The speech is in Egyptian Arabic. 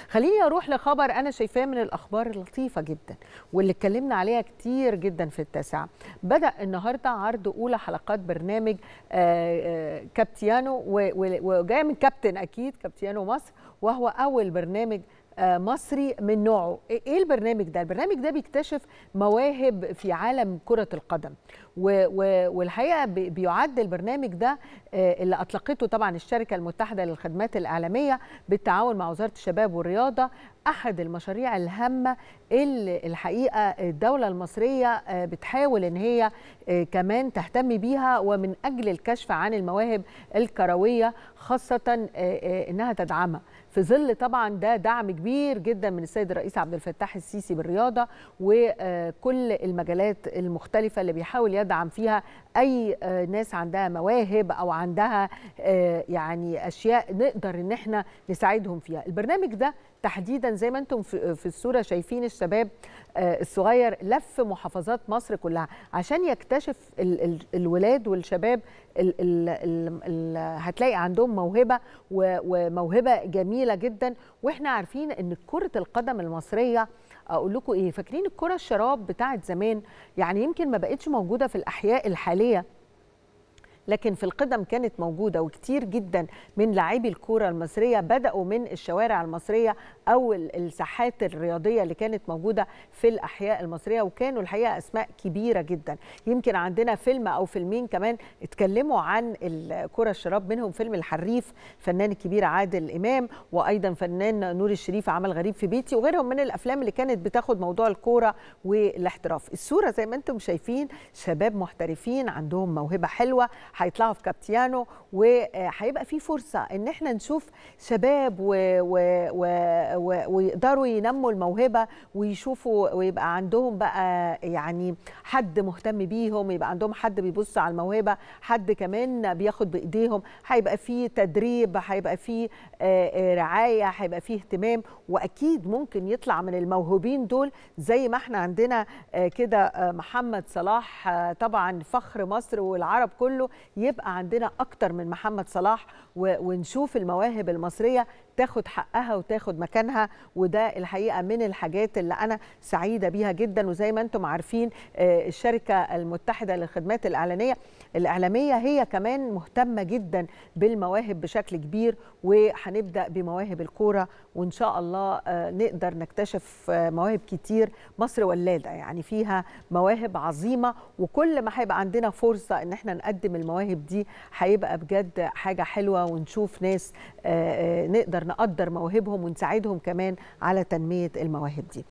خليني اروح لخبر انا شايفاه من الاخبار اللطيفه جدا واللي اتكلمنا عليها كتير جدا في التاسعه بدا النهارده عرض اولى حلقات برنامج كابتيانو وجاي من كابتن اكيد كابتيانو مصر وهو اول برنامج مصري من نوعه ايه البرنامج ده البرنامج ده بيكتشف مواهب في عالم كرة القدم والحقيقة بيعد البرنامج ده اللي أطلقته طبعا الشركة المتحدة للخدمات الإعلامية بالتعاون مع وزارة الشباب والرياضة أحد المشاريع الهامة اللي الحقيقة الدولة المصرية بتحاول إن هي كمان تهتم بيها ومن أجل الكشف عن المواهب الكروية خاصة إنها تدعمها في ظل طبعا ده دعم كبير جدا من السيد الرئيس عبد الفتاح السيسي بالرياضه وكل المجالات المختلفه اللي بيحاول يدعم فيها اي ناس عندها مواهب او عندها يعني اشياء نقدر ان احنا نساعدهم فيها البرنامج ده تحديدا زي ما انتم في الصوره شايفين الشباب الصغير لف محافظات مصر كلها عشان يكتشف الولاد والشباب اللي هتلاقي عندهم موهبه وموهبه جميله جدا واحنا عارفين ان كره القدم المصريه اقول لكم ايه فاكرين الكره الشراب بتاعت زمان يعني يمكن ما بقتش موجوده في الاحياء الحاليه لكن في القدم كانت موجودة وكتير جدا من لاعبي الكورة المصرية بدأوا من الشوارع المصرية أو الساحات الرياضية اللي كانت موجودة في الأحياء المصرية وكانوا الحقيقة أسماء كبيرة جدا يمكن عندنا فيلم أو فيلمين كمان اتكلموا عن الكرة الشراب منهم فيلم الحريف الفنان الكبير عادل إمام وأيضا فنان نور الشريف عمل غريب في بيتي وغيرهم من الأفلام اللي كانت بتاخد موضوع الكورة والاحتراف الصورة زي ما انتم شايفين شباب محترفين عندهم موهبة حلوة هيطلعوا في كابتيانو وهيبقى في فرصه ان احنا نشوف شباب و... و... و... و... ويقدروا ينموا الموهبه ويشوفوا ويبقى عندهم بقى يعني حد مهتم بيهم يبقى عندهم حد بيبص على الموهبه حد كمان بياخد بايديهم هيبقى في تدريب هيبقى في رعايه هيبقى في اهتمام واكيد ممكن يطلع من الموهوبين دول زي ما احنا عندنا كده محمد صلاح طبعا فخر مصر والعرب كله يبقى عندنا اكتر من محمد صلاح ونشوف المواهب المصريه تاخد حقها وتاخد مكانها وده الحقيقه من الحاجات اللي انا سعيده بيها جدا وزي ما انتم عارفين الشركه المتحده للخدمات الاعلانيه الاعلاميه هي كمان مهتمه جدا بالمواهب بشكل كبير وهنبدا بمواهب الكوره وان شاء الله نقدر نكتشف مواهب كتير مصر ولاده يعني فيها مواهب عظيمه وكل ما هيبقى عندنا فرصه ان احنا نقدم المواهب دي هيبقى بجد حاجه حلوه ونشوف ناس نقدر نقدر مواهبهم ونساعدهم كمان على تنميه المواهب دي